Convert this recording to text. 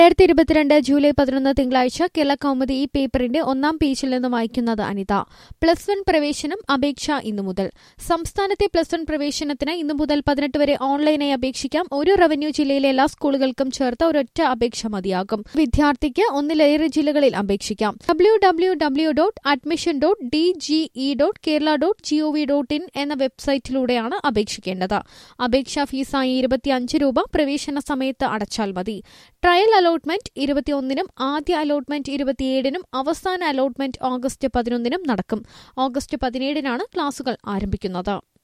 രണ്ടായിരത്തി ഇരുപത്തിരണ്ട് ജൂലൈ പതിനൊന്ന് തിങ്കളാഴ്ച കേരള കൗമുദി ഈ പേപ്പറിന്റെ ഒന്നാം പേജിൽ നിന്ന് വായിക്കുന്നത് അനിത പ്ലസ് വൺ പ്രവേശനം അപേക്ഷ ഇന്നു മുതൽ സംസ്ഥാനത്തെ പ്ലസ് വൺ പ്രവേശനത്തിന് ഇന്നു മുതൽ പതിനെട്ട് വരെ ഓൺലൈനായി അപേക്ഷിക്കാം ഒരു റവന്യൂ ജില്ലയിലെ എല്ലാ സ്കൂളുകൾക്കും ചേർത്ത് ഒരൊറ്റ അപേക്ഷ മതിയാകും വിദ്യാർത്ഥിക്ക് ഒന്നിലേറെ ജില്ലകളിൽ അപേക്ഷിക്കാം W W W dot admission dot D G E dot Kerala dot G O V dot in എന്ന വെബ്സൈറ്റിലൂടെയാണ് അപേക്ഷിക്കേണ്ടത് അപേക്ഷാ ഫീസായി ഇരുപത്തിയഞ്ച് രൂപ പ്രവേശന സമയത്ത് അടച്ചാൽ മതി ട്രയൽ അലോട്ട്മെന്റ് ഇരുപത്തിയൊന്നിനും ആദ്യ അലോട്ട്മെന്റ് ഇരുപത്തിയേഴിനും അവസാന അലോട്ട്മെന്റ് ഓഗസ്റ്റ് പതിനൊന്നിനും നടക്കും ഓഗസ്റ്റ് പതിനേഴിനാണ് ക്ലാസുകൾ ആരംഭിക്കുന്നത്